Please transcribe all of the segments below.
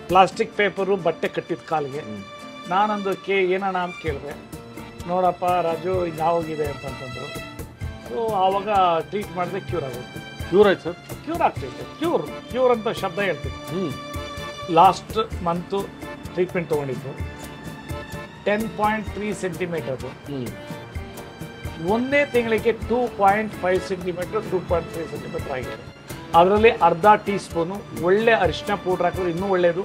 Plastic paper ಬಟ್ಟೆ ಕಟ್ಟಿದ ಕಾಲಿಗೆ ನಾನೊಂದು ಕೇ ಏನಣ್ಣ ಅಂತ ಕೇಳಿದೆ ನೋಡಪ್ಪ ರಾಜು ಹಿಂಗೆ ಆಗೋಗಿದೆ ಅಂತಂತಂದ್ರು ಸೊ ಆವಾಗ ಟ್ರೀಟ್ ಮಾಡಿದ್ರೆ ಕ್ಯೂರ್ ಆಗುತ್ತೆ ಕ್ಯೂರ್ ಆಯ್ತು ಸರ್ ಕ್ಯೂರ್ ಆಗ್ತೈತೆ ಕ್ಯೂರ್ ಕ್ಯೂರ್ ಅಂತ ಶಬ್ದ ಹೇಳ್ತೀನಿ ಹ್ಞೂ ಲಾಸ್ಟ್ ಮಂತು ಟ್ರೀಟ್ಮೆಂಟ್ ತೊಗೊಂಡಿದ್ದು ಟೆನ್ ಪಾಯಿಂಟ್ ತ್ರೀ ಸೆಂಟಿಮೀಟರ್ದು ಹ್ಞೂ ಒಂದೇ ತಿಂಗಳಿಗೆ two point five centimetre two point three centimetre ಆಗಿದೆ ಅದರಲ್ಲಿ ಅರ್ಧ ಟೀ ಸ್ಪೂನು ಒಳ್ಳೆ ಅರಿಶಿನ ಪೌಡ್ರ್ ಹಾಕಿದ್ರೆ ಇನ್ನೂ ಒಳ್ಳೆಯದು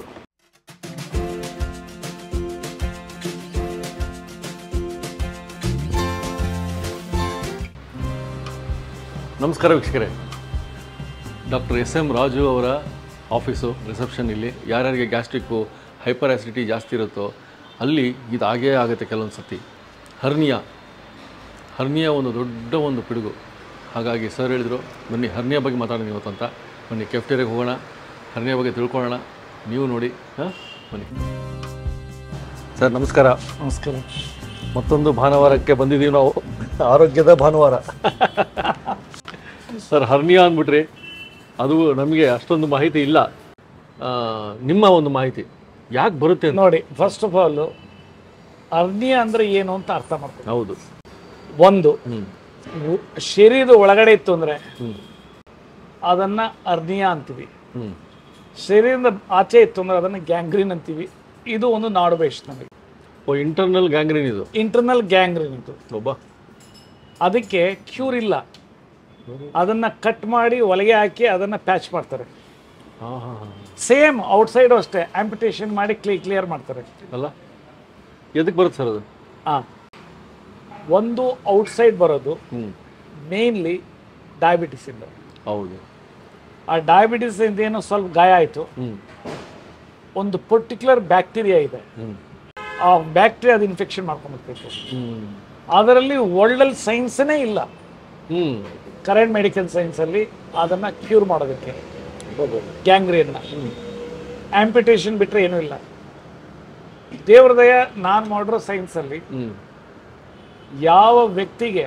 ನಮಸ್ಕಾರ ವೀಕ್ಷಕರೇ ಡಾಕ್ಟರ್ ಎಸ್ ಎಂ ರಾಜು ಅವರ ಆಫೀಸು ರಿಸೆಪ್ಷನ್ ಇಲ್ಲಿ ಯಾರ್ಯಾರಿಗೆ ಗ್ಯಾಸ್ಟ್ರಿಕ್ಕು ಹೈಪರ್ ಆ್ಯಸಿಡಿಟಿ ಜಾಸ್ತಿ ಇರುತ್ತೋ ಅಲ್ಲಿ ಇದು ಆಗೇ ಆಗುತ್ತೆ ಕೆಲವೊಂದು ಸತಿ ಹರ್ನಿಯಾ ಹರ್ನಿಯಾ ಒಂದು ದೊಡ್ಡ ಒಂದು ಪಿಡುಗು ಹಾಗಾಗಿ ಸರ್ ಹೇಳಿದರು ಬನ್ನಿ ಹರ್ನಿಯಾ ಬಗ್ಗೆ ಮಾತಾಡೋಣ ಇವತ್ತು ಅಂತ ಬನ್ನಿ ಕೆಫ್ಟೇರಿಯಾಗೆ ಹೋಗೋಣ ಹರ್ನಿಯಾ ಬಗ್ಗೆ ತಿಳ್ಕೊಳ್ಳೋಣ ನೀವು ನೋಡಿ ಹಾಂ ಬನ್ನಿ ಸರ್ ನಮಸ್ಕಾರ ನಮಸ್ಕಾರ ಮತ್ತೊಂದು ಭಾನುವಾರಕ್ಕೆ ಬಂದಿದ್ದೀವಿ ನಾವು ಆರೋಗ್ಯದ ಭಾನುವಾರ ಸರ್ ಹರ್ನಿಯಾ ಅಂದ್ಬಿಟ್ರಿ ಅದು ನಮಗೆ ಅಷ್ಟೊಂದು ಮಾಹಿತಿ ಇಲ್ಲ ಆ, ನಿಮ್ಮ ಒಂದು ಮಾಹಿತಿ ಯಾಕೆ ಬರುತ್ತೆ ಅಂತ ನೋಡಿ ಫಸ್ಟ್ ಆಫ್ ಆಲ್ ಅರ್ನಿಯ ಅಂದ್ರೆ ಏನು ಅಂತ ಅರ್ಥ ಮಾಡ್ಕೊಂಡು ಹೌದು ಒಂದು ಹ್ಞೂ ಉ- ಶರೀರದ ಒಳಗಡೆ ಇತ್ತು ಅಂದ್ರೆ ಹ್ಞೂ ಅದನ್ನ ಅರ್ನಿಯ ಅಂತೀವಿ ಹ್ಞೂ ಶರೀರದ ಆಚೆ ಇತ್ತು ಅಂದ್ರೆ ಅದನ್ನ ಗ್ಯಾಂಗ್ರೀನ್ ಅಂತೀವಿ ಇದು ಒಂದು ನಾಡು ಬೇಷ್ ನಮಗೆ ಓ ಇಂಟರ್ನಲ್ ಗ್ಯಾಂಗ್ರೀನ್ ಇದು ಇಂಟರ್ನಲ್ ಗ್ಯಾಂಗ್ರೀನ್ ಇದು ಒಬ್ಬ ಅದಕ್ಕೆ ಕ್ಯೂರ್ ಇಲ್ಲ ಅದನ್ನ ಕಟ್ ಮಾಡಿ ಒಳಗೆ ಹಾಕಿ ಅದನ್ನ ಪ್ಯಾಚ್ ಮಾಡ್ತಾರೆ ಹಾಂ ಹಾಂ ಹಾಂ ಸೇಮ್ ಔಟ್ಸೈಡ್ ಅಷ್ಟೇ ಆಂಪಿಟೇಷನ್ ಮಾಡಿ ಕ್ಲೀ ಕ್ಲಿಯರ್ ಮಾಡ್ತಾರೆ ಅಲ್ಲ ಎದಕ್ಕೆ ಬರುತ್ತೆ ಸರ್ ಅದು ಆ ಒಂದು ಔಟ್ಸೈಡ್ ಬರೋದು ಹ್ಞೂ ಮೇನ್ಲಿ ಡಯಾಬಿಟಿಸ್ ಇಂದ ಹೌದು ಆ ಡಯಾಬಿಟಿಸ್ ಇಂದ ಏನೋ ಸ್ವಲ್ಪ ಗಾಯ ಆಯಿತು ಹ್ಞೂ ಒಂದು ಪರ್ಟಿಕ್ಯುಲರ್ ಬ್ಯಾಕ್ಟೀರಿಯಾ ಇದೆ ಹ್ಞೂ ಆ ಬ್ಯಾಕ್ಟೀರಿಯಾ ಅದು ಇನ್ಫೆಕ್ಷನ್ ಮಾಡ್ಕೊಂಡ್ಬಿಡ್ಬೇಕು ಹ್ಞೂ ಅದರಲ್ಲಿ ವರ್ಲ್ಡಲ್ಲಿ ಸೈನ್ಸನೇ ಇಲ್ಲ ಹ್ಞೂ ಕರೆಂಟ್ ಮೆಡಿಕಲ್ ಸೈನ್ಸಲ್ಲಿ ಅದನ್ನು ಕ್ಯೂರ್ ಮಾಡೋದಕ್ಕೆ ಗ್ಯಾಂಗ್ರಿಯನ್ನ ಆಂಪಿಟೇಷನ್ ಬಿಟ್ಟರೆ ಏನೂ ಇಲ್ಲ ದೇವ್ರದಯ ನಾನು ಮಾಡಿರೋ ಸೈನ್ಸಲ್ಲಿ ಹ್ಞೂ ಯಾವ ವ್ಯಕ್ತಿಗೆ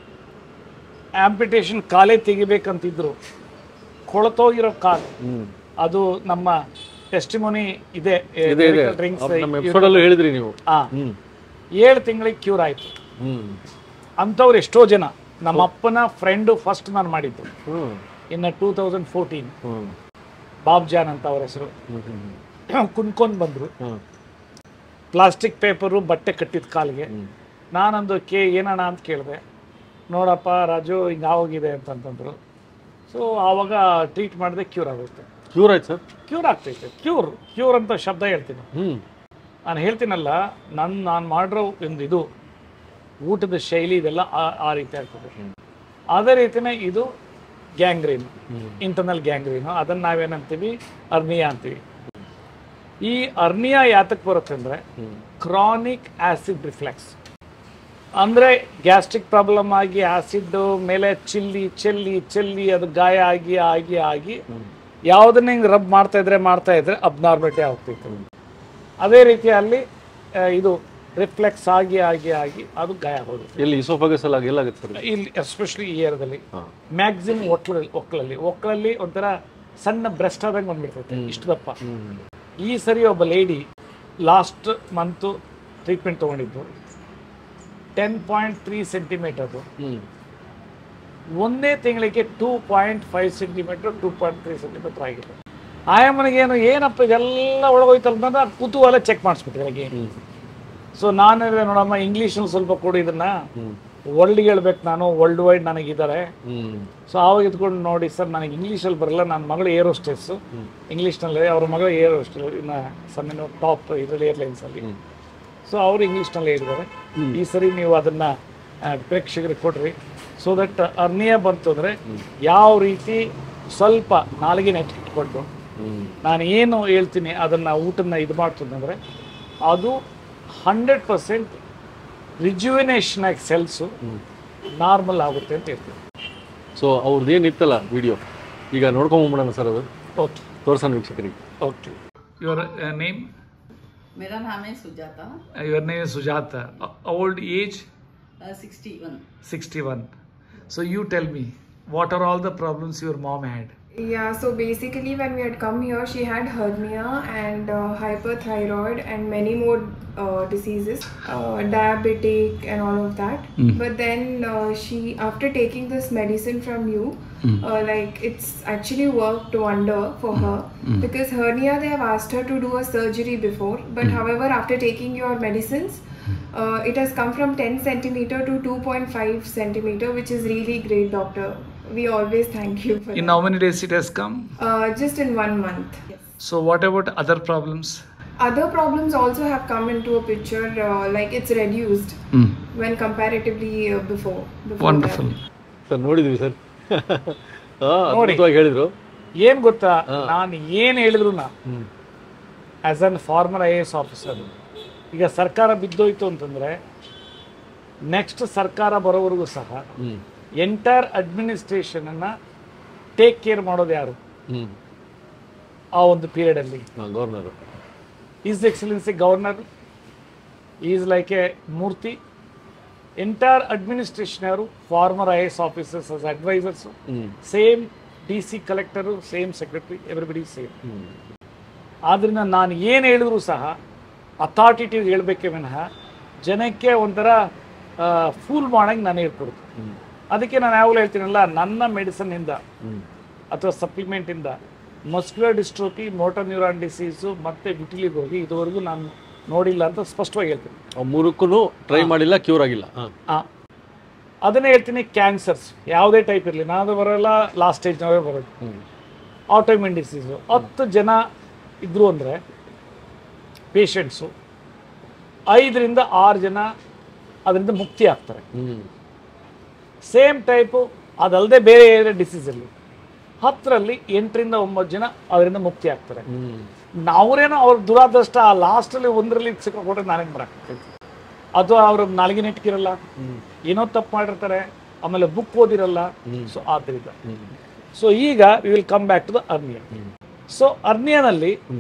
ಆಂಪಿಟೇಷನ್ ಕಾಲೇ ತೆಗಿಬೇಕಂತಿದ್ರು ಕೊಳತೋಗಿರೋ ಕಾಲು ಹ್ಞೂ ಅದು ನಮ್ಮ ಟೆಸ್ಟಿಮೋನಿ ಇದೆ ಇದೆ ಇದೆ ಡ್ರಿಂಕ್ಸ್ ನಮ್ಮ ಎಪಿಸೋಡಲ್ಲೂ ಹೇಳಿದ್ರಿ ನೀವು ಹಾ ಹ್ಞೂ ಏಳು ತಿಂಗಳಿಗೆ ಕ್ಯೂರ್ ಆಯಿತು ಹ್ಞೂ ಅಂಥವ್ರು ಎಷ್ಟೋ ಜನ ನಮ್ಮ ಅಪ್ಪನ ಫ್ರೆಂಡು ಫಸ್ಟ್ ನಾನು ಮಾಡಿದ್ದು ಹ್ಞೂ ಇನ್ನು ಟೂ ತೌಸಂಡ್ ಫೋರ್ಟೀನ್ ಹ್ಞೂ ಬಾಬ್ ಜಾನ್ ಅಂತ ಅವ್ರ ಹೆಸರು ಹ್ಞೂ ಹ್ಞೂ ಕುಣ್ಕೊಂಡು ಬಂದರು ಹ್ಞೂ ಪ್ಲಾಸ್ಟಿಕ್ ಪೇಪರು ಬಟ್ಟೆ ಕಟ್ಟಿದ ಕಾಲಿಗೆ ಹ್ಞೂ ನಾನೊಂದು ಕೇ ಏನಣ್ಣ ಅಂತ ಕೇಳಿದೆ ನೋಡಪ್ಪ ರಾಜು ಹಿಂಗೆ ಆಗೋಗಿದೆ ಅಂತಂತಂದ್ರು ಸೊ ಆವಾಗ ಟ್ರೀಟ್ ಮಾಡಿದೆ ಕ್ಯೂರ್ ಆಗುತ್ತೆ ಕ್ಯೂರ್ ಆಯ್ತು ಸರ್ ಕ್ಯೂರ್ ಆಗ್ತೈತೆ ಕ್ಯೂರ್ ಕ್ಯೂರ್ ಅಂತ ಶಬ್ದ ಹೇಳ್ತೀನಿ ಹ್ಞೂ ನಾನು ಹೇಳ್ತೀನಲ್ಲ ನನ್ನ ನಾನು ಮಾಡಿರೋ ಒಂದು ಇದು ಊಟದ ಶೈಲಿ ಇದೆಲ್ಲ ಆ- ಆ ರೀತಿ ಆಗ್ತದೆ ಅದೇ ರೀತಿನೇ ಇದು ಗ್ಯಾಂಗ್ರೀನ್ ಇಂಟರ್ನಲ್ ಗ್ಯಾಂಗ್ರೀನು ಅದನ್ನು ನಾವೇನಂತೀವಿ ಅರ್ನಿಯಾ ಅಂತೀವಿ ಈ ಅರ್ನಿಯಾ ಯಾತಕ್ಕೆ ಬರುತ್ತೆ ಅಂದರೆ ಕ್ರಾನಿಕ್ ಆಸಿಡ್ ರಿಫ್ಲೆಕ್ಸ್ ಅಂದರೆ ಗ್ಯಾಸ್ಟ್ರಿಕ್ ಪ್ರಾಬ್ಲಮ್ ಆಗಿ ಆಸಿಡ್ ಮೇಲೆ ಚಿಲ್ಲಿ ಚೆಲ್ಲಿ ಚೆಲ್ಲಿ ಅದು ಗಾಯ ಆಗಿ ಆಗಿ ಆಗಿ ಯಾವುದನ್ನ ಹಿಂಗೆ ರಬ್ ಮಾಡ್ತಾ ಇದ್ರೆ ಮಾಡ್ತಾ ಇದ್ರೆ ಅಬ್ನಾರ್ಮಲಿಟಿ ಆಗ್ತೈತೆ ಅದೇ ರೀತಿ ಅಲ್ಲಿ ಆ, ಇದು ರಿಫ್ಲೆಕ್ಸ್ ಆಗಿ ಆಗಿ ಆಗಿ ಅದು ಗಾಯ ಹೋಗುತ್ತೆ ಎಲ್ಲಿ ಇಸೋಫಾಗಸ್ ಎಲ್ಲ ಎಲ್ಲಾಗುತ್ತೆ ಸರ್ ಇಲ್ಲಿ ಎಸ್ಪೆಷಲಿ ಈ ಏರಿಯಾದಲ್ಲಿ ಹಾಂ ಮ್ಯಾಕ್ಸಿಮಮ್ ಒಕ್ಲಲ್ಲಿ ಒಕ್ಕಲಲ್ಲಿ ಒಕ್ಕಲಲ್ಲಿ ಒಂಥರ ಸಣ್ಣ ಬ್ರೆಸ್ಟ್ ಆದಂಗೆ ಬಂದ್ಬಿಡ್ತೈತೆ ಇಷ್ಟು ದಪ್ಪ ಈ ಸರಿ ಒಬ್ಬ ಲೇಡಿ ಲಾಸ್ಟ್ ಮಂತು ಟ್ರೀಟ್ಮೆಂಟ್ ತೊಗೊಂಡಿದ್ದು ಟೆನ್ ಪಾಯಿಂಟ್ ತ್ರೀ ಸೆಂಟಿಮೀಟರ್ದು ಹ್ಞೂ ಒಂದೇ ತಿಂಗಳಿಗೆ two point five centimetre two point three centimetre ಆಗಿದೆ ಆಯಮ್ಮನಿಗೇನು ಏನಪ್ಪ ಇದೆಲ್ಲ ಒಳಗೋಯ್ತಲ್ಲ ಅಂತ ಕುತೂಹಲ ಚೆಕ್ ಮಾಡಿಸ್ಬಿಟ್ರೆ ನನಗೆ ಸೊ ನಾನು ಹೇಳಿದೆ ನೋಡಮ್ಮ ಇಂಗ್ಲೀಷಲ್ಲಿ ಸ್ವಲ್ಪ ಕೊಡು ಇದನ್ನ ವರ್ಲ್ಡ್ಗೆ ಹೇಳ್ಬೇಕು ನಾನು ವರ್ಲ್ಡ್ ವೈಡ್ ನನಗಿದ್ದಾರೆ ಹ್ಞೂ ಸೊ ಆವಾಗ ಇದ್ಕೊಂಡು ನೋಡಿ ಸರ್ ನನಗೆ ಇಂಗ್ಲೀಷಲ್ಲಿ ಬರಲ್ಲ ನನ್ನ ಮಗಳು ಏರೋ ಸ್ಟೇಟ್ಸು ಇಂಗ್ಲೀಷ್ನಲ್ಲಿ ಅವ್ರ ಮಗಳು ಏರೋ ಇನ್ನು ಸಣ್ಣ ಟಾಪ್ ಇದರಲ್ಲಿ ಏರ್ಲೈನ್ಸಲ್ಲಿ ಸೊ ಅವರು ಇಂಗ್ಲೀಷ್ನಲ್ಲಿ ಹೇಳಿದ್ದಾರೆ ಈ ಸರಿ ನೀವು ಅದನ್ನು ಪ್ರೇಕ್ಷಕರಿಗೆ ಕೊಡ್ರಿ ಸೊ ದಟ್ ಅರ್ನಿಯ ಬಂತು ಅಂದರೆ ಯಾವ ರೀತಿ ಸ್ವಲ್ಪ ನಾಲಿಗೆ ನೆಟ್ಟಿಟ್ಕೊಂಡು ಹ್ಞೂ ನಾನು ಏನು ಹೇಳ್ತೀನಿ ಅದನ್ನು ಊಟನ ಇದು ಮಾಡ್ತಂದರೆ ಅದು ಹಂಡ್ರೆಡ್ ಪರ್ಸೆಂಟ್ ರಿಜ್ಯುವಿನೇಷನ್ ಆಗಿ ಸೆಲ್ಸು ನಾರ್ಮಲ್ ಆಗುತ್ತೆ ಅಂತ ಹೇಳ್ತೀನಿ ಸೊ ಅವ್ರದ್ದು ಏನಿತ್ತಲ್ಲ ವಿಡಿಯೋ ಈಗ ನೋಡ್ಕೊಂಬಂಬಿಡೋಣ ಸರ್ ಅದು ಓಕೆ ತೋರ್ಸೋಣ ವೀಕ್ಷಕರಿಗೆ ಓಕೆ ಯುವರ್ ನೇಮ್ मेरा नाम है Sujata your name is Sujata old age sixty one sixty one so you tell me what are all the problems your mom had Yeah, so basically, when we had come here, she had hernia and uh, hyperthyroid and many more uh, diseases, uh, diabetic and all of that. But then uh, she, after taking this medicine from you, uh, like it's actually worked wonder for her because hernia they have asked her to do a surgery before, but however, after taking your medicines. Uh, it has come from 10 centimeter to 2.5 centimeter, which is really great, doctor. We always thank you for In that. how many days it has come? Uh, just in one month. So what about other problems? Other problems also have come into a picture, uh, like it's reduced when comparatively uh, before. before wonderful sir ನೋಡಿದ್ವಿ sir ಅದ್ಭುತವಾಗಿ ಹೇಳಿದ್ರು ಏನ್ ಗೊತ್ತಾ ನಾನು ಏನ್ ಹೇಳಿದ್ರು ನಾ as an former I A S officer ಈಗ ಸರ್ಕಾರ ಬಿದ್ದೋಯ್ತು ಅಂತಂದ್ರೆ ನೆಕ್ಸ್ಟ್ ಸರ್ಕಾರ ಬರೋವರೆಗೂ ಸಹ ಹ್ಮ್ ಎಂಟೈರ್ ಅಡ್ಮಿನಿಸ್ಟ್ರೇಷನ್ ಅನ್ನ ಟೇಕ್ ಕೇರ್ ಮಾಡೋದು ಯಾರು ಹ್ಮ್ ಆ ಒಂದು ಪೀರಿಯಡ್ ಅಲ್ಲಿ governor his excellency governor is like a ಮೂರ್ತಿ ಎಂಟೈರ್ ಅಡ್ಮಿನಿಸ್ಟ್ರೇಷನ್ ಯಾರು former I S officers as advisers ಹ್ಮ್ same D C collector same secretary everybody same ಹ್ಮ್ ಆದ್ರಿಂದ ನಾನು ಏನು ಹೇಳಿದ್ರು ಸಹ ಅಥಾರಿಟೇಟಿವ್ ಹೇಳಬೇಕೆ ವಿನಃ ಜನಕ್ಕೆ ಒಂಥರ ಫೂಲ್ ಮಾಡಂಗೆ ನಾನು ಹೇಳ್ಕೊಡ್ತು ಹ್ಮ್ ಅದಕ್ಕೆ ನಾನು ಯಾವಾಗಲೂ ಹೇಳ್ತೀನಲ್ಲ ನನ್ನ ಮೆಡಿಸನ್ನಿಂದ ಹ್ಮ್ ಅಥವಾ ಸಪ್ಲಿಮೆಂಟಿಂದ muscular dystrophy motor neuron disease ಮತ್ತು ವಿಟಿಲಿಗೆ ಹೋಗಿ ಇದುವರೆಗೂ ನಾನು ನೋಡಿಲ್ಲ ಅಂತ ಸ್ಪಷ್ಟವಾಗಿ ಹೇಳ್ತೀನಿ ಆ ಮೂರಕ್ಕೂ ಟ್ರೈ ಮಾಡಿಲ್ಲ ಕ್ಯೂರ್ ಆಗಿಲ್ಲ ಹಾಂ ಆ, ಅದನ್ನೇ ಹೇಳ್ತೀನಿ ಕ್ಯಾನ್ಸರ್ಸ್ ಯಾವುದೇ ಟೈಪ್ ಇರಲಿ ನಾನು ಬರೋಲ್ಲ ಲಾಸ್ಟ್ ಸ್ಟೇಜ್ನವೇ ಬರೋದು ಹ್ಮ್ ಆಟೋಮಿನ್ ಡಿಸೀಸು ಹತ್ತು ಜನ ಇದ್ರು ಅಂದರೆ ಪೇಷಂಟ್ಸು ಐದರಿಂದ ಆರು ಜನ ಅದರಿಂದ ಮುಕ್ತಿ ಆಗ್ತಾರೆ ಹ್ಮ್ ಸೇಮ್ ಟೈಪು ಅದಲ್ಲದೆ ಬೇರೆ ಬೇರೆ ಡಿಸೀಸಲ್ಲಿ ಹತ್ತರಲ್ಲಿ ಎಂಟರಿಂದ ಒಂಬತ್ತು ಜನ ಅದರಿಂದ ಮುಕ್ತಿ ಆಗ್ತಾರೆ ಹ್ಮ್ ನಾವ್ರೇನೋ ಅವ್ರ ದುರಾದೃಷ್ಟ ಆ ಲಾಸ್ಟಲ್ಲಿ ಒಂದರಲ್ಲಿ ಸಿಕ್ಕಾಕೊಂಡ್ರೆ ನಾನೇನು ಬರೋಕ್ಕಾಗ್ತೈತಿ ಅಥವಾ ಅವ್ರ ನಾಲ್ಗೆ ನೆಟ್ಕಿರಲ್ಲ ಏನೋ ತಪ್ಪು ಮಾಡಿರ್ತಾರೆ ಆಮೇಲೆ ಬುಕ್ ಓದಿರಲ್ಲ ಸೊ ಆದ್ದರಿಂದ ಹ್ಮ್ ಸೊ ಈಗ we will come back to the hernia so ಅರ್ನಿಯಾನಲ್ಲಿ ಹ್ಮ್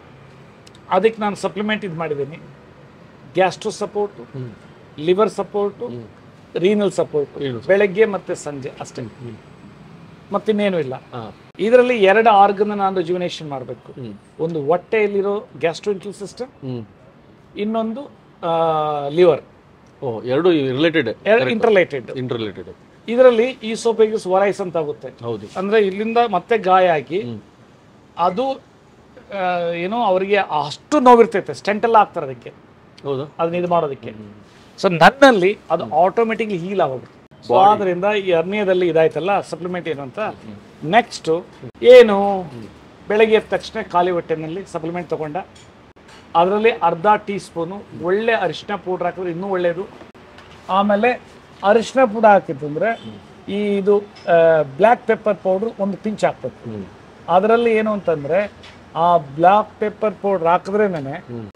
ಅದಕ್ಕೆ ನಾನು ಸಪ್ಲಿಮೆಂಟ್ ಇದು ಮಾಡಿದ್ದೀನಿ ಗ್ಯಾಸ್ಟ್ರೋ ಸಪೋರ್ಟು ಹ್ಮ್ liver support renal support Renal ಬೆಳಗ್ಗೆ ಮತ್ತೆ ಸಂಜೆ ಅಷ್ಟೇ ಹ್ಮ್ ಮತ್ತಿನ್ನೇನು ಇಲ್ಲ ಹಾಂ ಇದರಲ್ಲಿ ಎರಡು ಆರ್ಗನ್ ನಾನು ರಿಜುವಿನೇಷನ್ ಮಾಡಬೇಕು ಹ್ಮ್ ಒಂದು ಹೊಟ್ಟೆಯಲ್ಲಿರೋ ಗ್ಯಾಸ್ಟ್ರೋಂಟಲ್ ಸಿಸ್ಟಮ್ ಹ್ಮ್ ಇನ್ನೊಂದು ಲಿವರ್ ಓ ಎರಡು ರಿಲೇಟೆಡ್ ಇಂಟರ್ಲೇಟೆಡ್ ಇಂಟರ್ ರಿಲೇಟೆಡ್ ಇದರಲ್ಲಿ ಈ ಸೋಪೆಗಿಸ್ ವರೈಸ್ ಅಂತ ಆಗುತ್ತೆ ಹೌದು ಅಂದ್ರೆ ಇಲ್ಲಿಂದ ಮತ್ತೆ ಗಾಯ ಆಗಿ ಹ್ಮ್. ಅದು ಆ, ಏನೋ ಅವರಿಗೆ ಅಷ್ಟು ನೋವಿರ್ತೈತೆ ಸ್ಟೆಂಟ್ ಎಲ್ಲ ಹಾಕ್ತಾರೆ ಅದಕ್ಕೆ ಹೌದಾ ಅದನ್ನ ಇದು ಮಾಡೋದಕ್ಕೆ ಸೊ ನನ್ನಲ್ಲಿ ಅದು ಆಟೋಮೆಟಿಕ್ಲಿ ಹೀಲ್ ಆಗೋಗುತ್ತೆ ಸೊ ಆದ್ರಿಂದ ಈ ಅರ್ನಿಯದಲ್ಲಿ ಇದಾಯ್ತಲ್ಲ ಸಪ್ಲಿಮೆಂಟ್ ಏನು ಅಂತ ನೆಕ್ಸ್ಟ್ ಏನು ಬೆಳಗ್ಗೆ ಎದ್ದ ತಕ್ಷಣ ಖಾಲಿ ಹೊಟ್ಟೆನಲ್ಲಿ ಸಪ್ಲಿಮೆಂಟ್ ತಗೊಂಡ ಅದರಲ್ಲಿ ಅರ್ಧ ಟೀ ಸ್ಪೂನು ಒಳ್ಳೆ ಅರಿಶಿನ ಪೌಡ್ರ್ ಹಾಕಿದ್ರೆ ಇನ್ನೂ ಒಳ್ಳೆಯದು ಆಮೇಲೆ ಅರಿಶಿನ ಪುಡಿ ಹಾಕಿತ್ತಂದ್ರೆ ಈ ಇದು ಬ್ಲ್ಯಾಕ್ ಪೆಪ್ಪರ್ ಪೌಡ್ರ್ ಒಂದು ಪಿಂಚ್ ಹಾಕ್ಬೇಕು ಹ್ಮ್ ಅದರಲ್ಲಿ ಏನು ಅಂತಂದ್ರೆ ಆ ಬ್ಲ್ಯಾಕ್ ಪೆಪ್ಪರ್ ಪೌಡ್ರ್ ಹಾಕಿದ್ರೇನೆ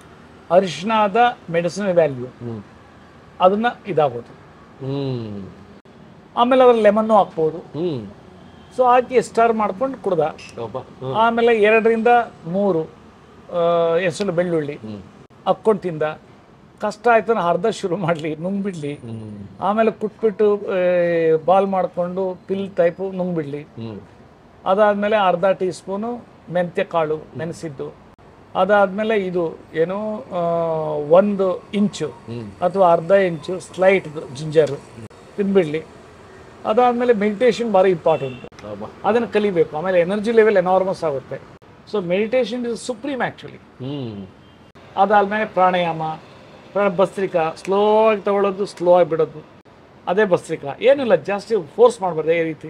ಅರಿಶಿಣದ ಮೆಡಿಸಿನ್ ವ್ಯಾಲ್ಯೂ ಹ್ಮ್ ಅದನ್ನ ಇದಾಗೋದು ಹ್ಮ್ ಆಮೇಲೆ ಅದ್ರಲ್ಲಿ ಲೆಮನ್ನು ಹಾಕ್ಬೋದು ಹ್ಮ್ ಸೊ ಹಾಕಿ ಸ್ಟರ್ ಮಾಡ್ಕೊಂಡು ಕುಡ್ದ ಅಬ್ಬಾ ಹ್ಮ್ ಆಮೇಲೆ ಎರಡರಿಂದ ಮೂರು ಹೆಸರು ಬೆಳ್ಳುಳ್ಳಿ ಹ್ಮ್ ಹಾಕ್ಕೊಂಡು ತಿಂದ ಕಷ್ಟ ಆಯ್ತು ನಾನು ಅರ್ಧ ಶುರು ಮಾಡಲಿ ನುಂಗ್ಬಿಡ್ಲಿ ಹ್ಮ್ ಆಮೇಲೆ ಕುಟ್ಬಿಟ್ಟು ಬಾಲ್ ಮಾಡಿಕೊಂಡು ಪಿಲ್ ಟೈಪು ನುಂಗ್ಬಿಡ್ಲಿ ಹ್ಮ್ ಅದಾದಮೇಲೆ ಅರ್ಧ ಟೀ ಸ್ಪೂನು ಮೆಂತ್ಯ ಕಾಳು ನೆನೆಸಿದ್ದು ಅದಾದಮೇಲೆ ಇದು ಏನು ಆ, ಒಂದು ಇಂಚು ಹ್ಮ್. ಅಥವಾ ಅರ್ಧ ಇಂಚು ಸ್ಲೈಟ್ ಜಿಂಜರು ತಿನ್ಬಿಡ್ಲಿ ಅದಾದಮೇಲೆ ಮೆಡಿಟೇಷನ್ ಭಾರಿ ಇಂಪಾರ್ಟೆಂಟ್ ಅಬ್ಬಾ ಅದನ್ನು ಕಲಿಬೇಕು ಆಮೇಲೆ ಎನರ್ಜಿ ಲೆವೆಲ್ ಎನಾರ್ಮಸ್ ಆಗುತ್ತೆ so meditation is supreme actually hmm ಅದಾದಮೇಲೆ ಪ್ರಾಣಾಯಾಮ ಪ್ರ- ಭಸ್ತ್ರಿಕಾ ಸ್ಲೋ ಆಗಿ ತಗೊಳ್ಳೋದು ಸ್ಲೋ ಆಗಿ ಬಿಡೋದು ಅದೇ ಭಸ್ತ್ರಿಕಾ ಏನಿಲ್ಲ ಜಾಸ್ತಿ ಫೋರ್ಸ್ ಮಾಡಬಾರ್ದು ಈ ರೀತಿ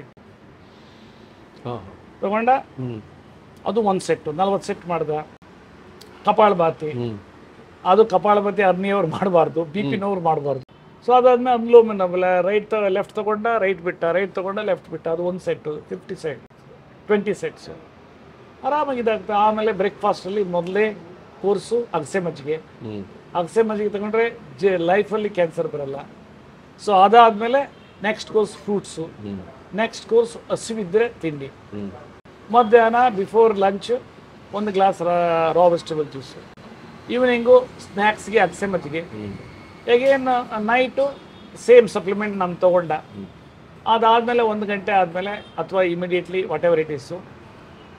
ಹಾಂ ತಗೊಂಡ ಹ್ಮ್ ಅದು ಒಂದು ಸೆಟ್ಟು ನಲ್ವತ್ತು ಸೆಟ್ ಮಾಡ್ದ ಕಪಾಳಭಾತಿ ಹ್ಮ್ ಅದು ಕಪಾಳಭಾತಿ ಅರ್ನಿಯವ್ರು ಮಾಡಬಾರ್ದು ಬಿ ಪಿನವ್ರು ಮಾಡಬಾರ್ದು ಸೊ ಅದಾದ್ಮೇಲೆ ಅನುಲೋಮ ನಮ್ಮಲ್ಲ ರೈಟ್ ತ ಲೆಫ್ಟ್ ತಗೊಂಡ ರೈಟ್ ಬಿಟ್ಟ ರೈಟ್ ತಗೊಂಡ ಲೆಫ್ಟ್ ಬಿಟ್ಟ ಅದು ಒಂದು set fifty set twenty sets ಆರಾಮಾಗಿ ಇದಾಗ್ತದೆ ಆಮೇಲೆ ಬ್ರೇಕ್ಫಾಸ್ಟಲ್ಲಿ ಮೊದಲೇ ಕೋರ್ಸು ಅಗಸೆ ಮಜ್ಜಿಗೆ ಹ್ಮ್ ಅಗಸೆ ಮಜ್ಜಿಗೆ ತಗೊಂಡ್ರೆ ಜ ಲೈಫಲ್ಲಿ ಕ್ಯಾನ್ಸರ್ ಬರಲ್ಲ ಸೊ ಅದಾದಮೇಲೆ next course fruits hmm next course ಹಸಿವಿದ್ದರೆ ತಿಂಡಿ ಹ್ಮ್ ಮಧ್ಯಾಹ್ನ ಬಿಫೋರ್ ಲಂಚ್ ಒಂದು glass raw vegetable juice evening ಸ್ನ್ಯಾಕ್ಸ್ಗೆ ಅಗಸೆ ಮಜ್ಜಿಗೆ ಹ್ಮ್ ಹೇಗೇನು ನೈಟು ಸೇಮ್ ಸಪ್ಲಿಮೆಂಟ್ ನಾನು ತೊಗೊಂಡ ಅದಾದಮೇಲೆ ಒಂದು ಗಂಟೆ ಆದಮೇಲೆ ಅಥವಾ immediately whatever it is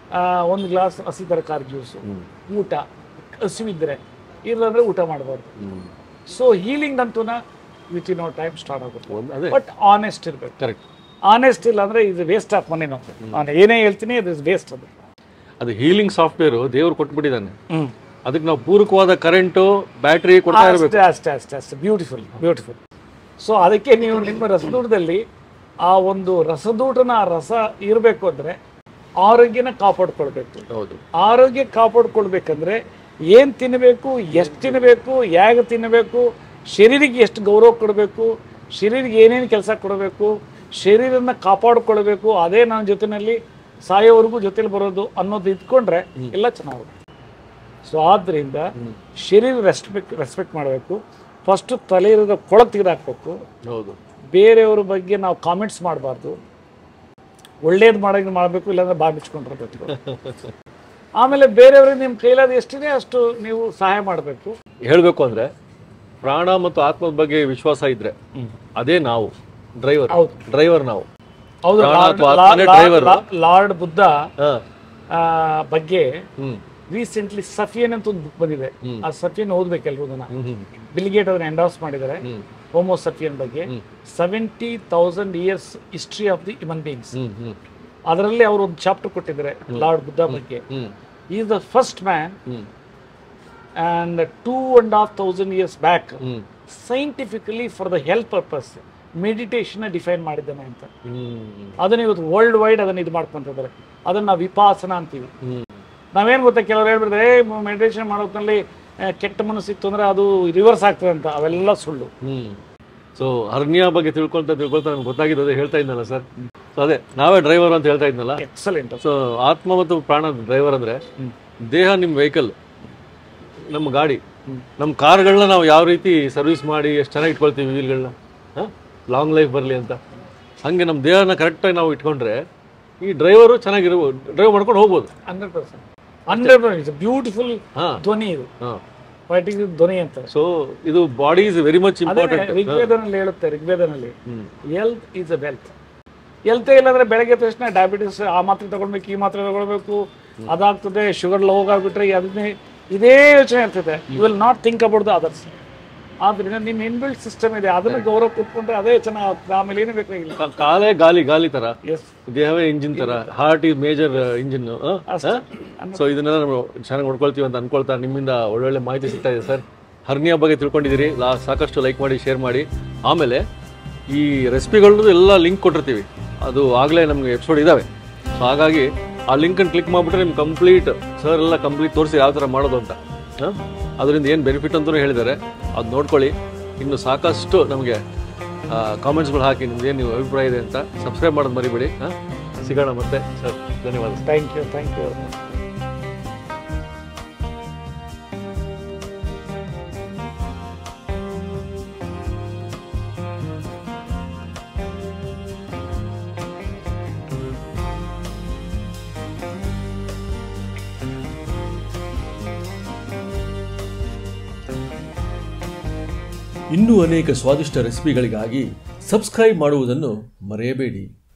ಒಂದು ಗ್ಲಾಸ್ ಹಸಿ ತರಕಾರಿ ಜ್ಯೂಸು ಊಟ ಹಸಿವಿದ್ರೆ ಇಲ್ಲಾಂದ್ರೆ ಊಟ ಮಾಡಬಾರ್ದು ಸೊ ಹೀಲಿಂಗ್ ಅಂತೂನ ವಿತ್ ಇನ್ ಟೈಮ್ ಸ್ಟಾರ್ಟ್ ಆಗುತ್ತೆ ಒಂದು ಅದೇ ಬಟ್ ಆನೆಸ್ಟ್ ಇರಬೇಕು ಕರೆಕ್ಟ್ ಆನೆಸ್ಟ್ ಇಲ್ಲ ಅಂದ್ರೆ ಇದು ವೇಸ್ಟ್ ಆಫ್ ಮನಿ ನಾವು ನಾನು ಏನೇ ಹೇಳ್ತೀನಿ ಇದು ವೇಸ್ಟ್ ಅದು ಅದು ಹೀಲಿಂಗ್ ಸಾಫ್ಟ್ವೇರು ದೇವ್ರು ಕೊಟ್ಬಿಟ್ಟಿದ್ದಾನೆ ಹ್ಮ್ ಅದಕ್ಕೆ ನಾವು ಪೂರಕವಾದ ಕರೆಂಟು ಬ್ಯಾಟ್ರಿ ಕೊಡ್ತಾ ಇರಬೇಕು ಅಷ್ಟೇ ಅಷ್ಟೇ ಅಷ್ಟೇ ಅಷ್ಟೇ ಬ್ಯೂಟಿಫುಲ್ ಬ್ಯೂಟಿಫುಲ್ ಸೊ ಅದಕ್ಕೆ ನೀವು ನಿಮ್ಮ ರಸದೂಟದಲ್ಲಿ ಆ ಒಂದು ರಸದೂಟನ ಆ ರಸ ಇರಬೇಕು ಅಂದ್ರೆ ಆರೋಗ್ಯನ ಕಾಪಾಡ್ಕೊಳ್ಬೇಕು ಹೌದು ಆರೋಗ್ಯ ಕಾಪಾಡ್ಕೊಳ್ಬೇಕಂದ್ರೆ ಏನು ತಿನ್ನಬೇಕು ಎಷ್ಟು ತಿನ್ನಬೇಕು ಹೇಗೆ ತಿನ್ನಬೇಕು ಶರೀರಕ್ಕೆ ಎಷ್ಟು ಗೌರವ ಕೊಡಬೇಕು ಶರೀರಕ್ಕೆ ಏನೇನು ಕೆಲಸ ಕೊಡಬೇಕು ಶರೀರನ ಕಾಪಾಡ್ಕೊಳ್ಬೇಕು ಅದೇ ನನ್ನ ಜೊತೆನಲ್ಲಿ ಸಾಯೋವರೆಗೂ ಜೊತೆಲಿ ಬರೋದು ಅನ್ನೋದು ಇಟ್ಕೊಂಡ್ರೆ ಎಲ್ಲ ಚೆನ್ನಾಗುತ್ತೆ ಸೊ ಆದ್ದರಿಂದ ಶರೀರ ರೆಸ್ಪೆಕ್ಟ್ ರೆಸ್ಪೆಕ್ಟ್ ಮಾಡಬೇಕು ಫಸ್ಟು ತಲೆ ಇರೋದ ಕೊಳಕು ತೆಗೆದಾಕ್ಬೇಕು ಹೌದು ಬೇರೆಯವ್ರ ಬಗ್ಗೆ ನಾವು ಕಾಮೆಂಟ್ಸ್ ಮಾಡಬಾರ್ದು ಒಳ್ಳೇದು ಮಾಡೋದು ಮಾಡಬೇಕು ಇಲ್ಲಾಂದ್ರೆ ಬಾ ಬಿಚ್ಕೊಂಡಿರ್ಬೇಕು ಆಮೇಲೆ ಬೇರೆಯವ್ರಿಗೆ ನಿಮ್ಮ ಕೈಲಾದ ಎಷ್ಟಿದೆ ಅಷ್ಟು ನೀವು ಸಹಾಯ ಮಾಡಬೇಕು ಹೇಳಬೇಕು ಅಂದ್ರೆ ಪ್ರಾಣ ಮತ್ತು ಆತ್ಮದ ಬಗ್ಗೆ ವಿಶ್ವಾಸ ಇದ್ರೆ ಅದೇ ನಾವು ಡ್ರೈವರ್ ಹೌದು. ಡ್ರೈವರ್ ನಾವು ಹೌದು ಪ್ರಾಣ ಲಾರ್ಡ್- ಅಥವಾ ಆತ್ಮನೇ ಲಾ- driver. ಲಾ- ಲಾರ್ಡ್ ಬುದ್ಧ ಹಾ ಆ, ಬಗ್ಗೆ ಹ್ಮ್ ರೀಸೆಂಟ್ಲಿ ಸಫಿಯನ್ ಅಂತ ಒಂದು ಬುಕ್ ಬಂದಿದೆ ಆ ಸಫಿಯನ್ ಓದ್ಬೇಕು ಎಲ್ರು ಅದನ್ನ ಹ್ಮ್ ಹ್ಮ್ ಬಿಲ್ಗೇಟ್ ಅದನ್ನ ಎಂಡಾಸ್ ಮಾಡಿದ್ದಾರೆ ಹ್ಮ್. ಹೋಮೋ ಸಫಿಯನ್ ಬಗ್ಗೆ seventy thousand years history of the human beings hmm hmm ಅದರಲ್ಲಿ ಅವರು ಒಂದು ಚಾಪ್ಟರ್ ಕೊಟ್ಟಿದ್ದಾರೆ ಲಾರ್ಡ್ ಬುದ್ಧ ಬಗ್ಗೆ hmm is the first man hmm and two and a half thousand years back hmm scientifically for the health purpose meditation define ಮಾಡಿದ್ದಾನೆ ಅಂತ ಹ್ಮ್ ಅದನ್ನ ಇವತ್ತು world wide ಅದನ್ನ ಇದು ಮಾಡ್ಕೊಂತಿದ್ದಾರೆ ಅದನ್ನ ನಾವು ವಿಪಾಸನ ಅಂತೀವಿ ಹ್ಮ್ ನಾವೇನ್ ಗೊತ್ತಾ ಕೆಲವ್ರು ಹೇಳ್ಬಿಡ್ತಾರೆ ಮೆಡಿಟೇಷನ್ ಮಾಡೋದ್ರಲ್ಲಿ ಆ, ಕೆಟ್ಟ ಮನಸ್ಸಿತ್ತು ಅಂದ್ರೆ ಅದು ರಿವರ್ಸ್ ಆಗ್ತದೆ ಅಂತ ಅವೆಲ್ಲ ಸುಳ್ಳು ಹ್ಮ್ ಸೊ ಹರ್ನಿಯಾ ಬಗ್ಗೆ ತಿಳ್ಕೊಳ್ತಾ ತಿಳ್ಕೊಳ್ತಾ ನಮ್ಗೆ ಗೊತ್ತಾಗಿದ್ದು ಅದೇ ಹೇಳ್ತಾ ಇದ್ನಲ್ಲ ಸರ್ ಸೊ ಅದೇ ನಾವೇ ಡ್ರೈವರ್ ಅಂತ ಹೇಳ್ತಾ ಇದ್ನಲ್ಲ ಎಕ್ಸಲೆಂಟ್ ಸೊ ಆತ್ಮ ಮತ್ತು ಪ್ರಾಣ ಡ್ರೈವರ್ ಅಂದ್ರೆ ದೇಹ ನಿಮ್ಮ ವೆಹಿಕಲ್ ನಮ್ಮ ಗಾಡಿ ನಮ್ಮ ಕಾರ್ಗಳನ್ನ ನಾವು ಯಾವ ರೀತಿ ಸರ್ವಿಸ್ ಮಾಡಿ ಎಷ್ಟು ಚೆನ್ನಾಗಿ ಇಟ್ಕೊಳ್ತೀವಿ ವೀಲ್ಗಳನ್ನ ಲಾಂಗ್ ಲೈಫ್ ಬರಲಿ ಅಂತ ಹಂಗೆ ನಮ್ಮ ದೇಹನ ಕರೆಕ್ಟಾಗಿ ನಾವು ಇಟ್ಕೊಂಡ್ರೆ ಈ ಡ್ರೈವರು ಚೆನ್ನಾಗಿರ್ಬೋದು ಡ್ರೈವ್ ಮಾಡ್ಕೊಂಡು ಹೋಗ್ಬೋದು hundred percent hundred percent beautiful ಹಾ ಧ್ವನಿ ಇದು ಹಾಂ ಪೈಟಿಗೆ ಧ್ವನಿ ಅಂತ ಸೊ ಇದು ಬಾಡಿ ಇಸ್ ವೆರಿ ಮಚ್ ಅದೇ ಇಂಪಾರ್ಟೆಂಟ್ ಋಗ್ವೇದನಲ್ಲಿ ಹೇಳುತ್ತೆ ಋಗ್ವೇದನಲ್ಲಿ hmm health is a wealth health ಇಲ್ಲಾಂದ್ರೆ ಬೆಳಗ್ಗೆ ಎದ್ದ ತಕ್ಷಣ ಡಯಾಬಿಟಿಸ್ ಆ ಮಾತ್ರೆ ತಗೊಳ್ಬೇಕು ಈ ಮಾತ್ರೆ ತಗೊಳ್ಬೇಕು ಅದಾಗ್ತದೆ ಶುಗರ್ ಲೋ ಹೋಗಾಗ್ಬಿಟ್ರೆ ಅದನ್ನೇ ಇದೇ ಯೋಚನೆ ಇರ್ತದೆ you will not think about the others ಆದ್ರಿಂದ ನಿಮ್ಮ ಇನ್ಬಿಲ್ಟ್ ಸಿಸ್ಟಮ್ ಇದೆ ಅದನ್ನ ಗೌರವ ಕೊಟ್ಕೊಂಡ್ರೆ ಅದೇ ಚೆನ್ನಾಗುತ್ತೆ ಆಮೇಲೆ ಏನು ಬೇಕಾಗಿಲ್ಲ ಕಾ- ಕಾಲೇ ಗಾಲಿ ಗಾಲಿ ತರ ಎಸ್ ದೇಹವೇ ಇಂಜಿನ್ ತರ heart is major engine so ಇದನ್ನೆಲ್ಲ ನಾವು ಚೆನ್ನಾಗಿ ನೋಡ್ಕೊಳ್ತೀವಿ ಅಂತ ಅನ್ಕೊಳ್ತಾ ನಿಮ್ಮಿಂದ ಒಳ್ಳೊಳ್ಳೆ ಮಾಹಿತಿ ಸಿಗ್ತಾ ಇದೆ ಸರ್ ಹರ್ನಿಯಾ ಬಗ್ಗೆ ತಿಳ್ಕೊಂಡಿದ್ದೀರಿ ಲಾ ಸಾಕಷ್ಟು ಲೈಕ್ ಮಾಡಿ ಶೇರ್ ಮಾಡಿ ಆಮೇಲೆ ಈ ರೆಸಿಪಿಗಳದ್ದು ಎಲ್ಲ ಲಿಂಕ್ ಕೊಟ್ಟಿರ್ತೀವಿ ಅದು ಆಗಲೇ ನಮಗೆ ಎಪಿಸೋಡ್ ಇದಾವೆ ಸೊ ಹಾಗಾಗಿ ಆ ಲಿಂಕನ್ನು ಕ್ಲಿಕ್ ಮಾಡಿಬಿಟ್ರೆ ನಿಮ್ಗೆ ಕಂಪ್ಲೀಟ್ ಸರ್ ಎಲ್ಲ ಕಂಪ್ಲೀಟ್ ತೋರಿಸಿ ಯಾವ ಥರ ಮಾಡೋದು ಅಂತ ಹಾಂ ಅದರಿಂದ ಏನು ಬೆನಿಫಿಟ್ ಅಂತಲೂ ಹೇಳಿದ್ದಾರೆ ಅದು ನೋಡ್ಕೊಳ್ಳಿ ಇನ್ನು ಸಾಕಷ್ಟು ನಮಗೆ ಕಾಮೆಂಟ್ಸ್ಗಳು ಹಾಕಿ ನಿಮ್ದು ಏನು ಅಭಿಪ್ರಾಯ ಇದೆ ಅಂತ ಸಬ್ಸ್ಕ್ರೈಬ್ ಮಾಡೋದು ಮರಿಬೇಡಿ ಹಾಂ ಸಿಗೋಣ ಮತ್ತೆ ಸರ್ ಧನ್ಯವಾದ ಥ್ಯಾಂಕ್ ಯು ಥ್ಯಾಂಕ್ ಯು ಇನ್ನೂ ಅನೇಕ ಸ್ವಾದಿಷ್ಟ ರೆಸಿಪಿಗಳಿಗಾಗಿ ಸಬ್ಸ್ಕ್ರೈಬ್ ಮಾಡುವುದನ್ನು ಮರೆಯಬೇಡಿ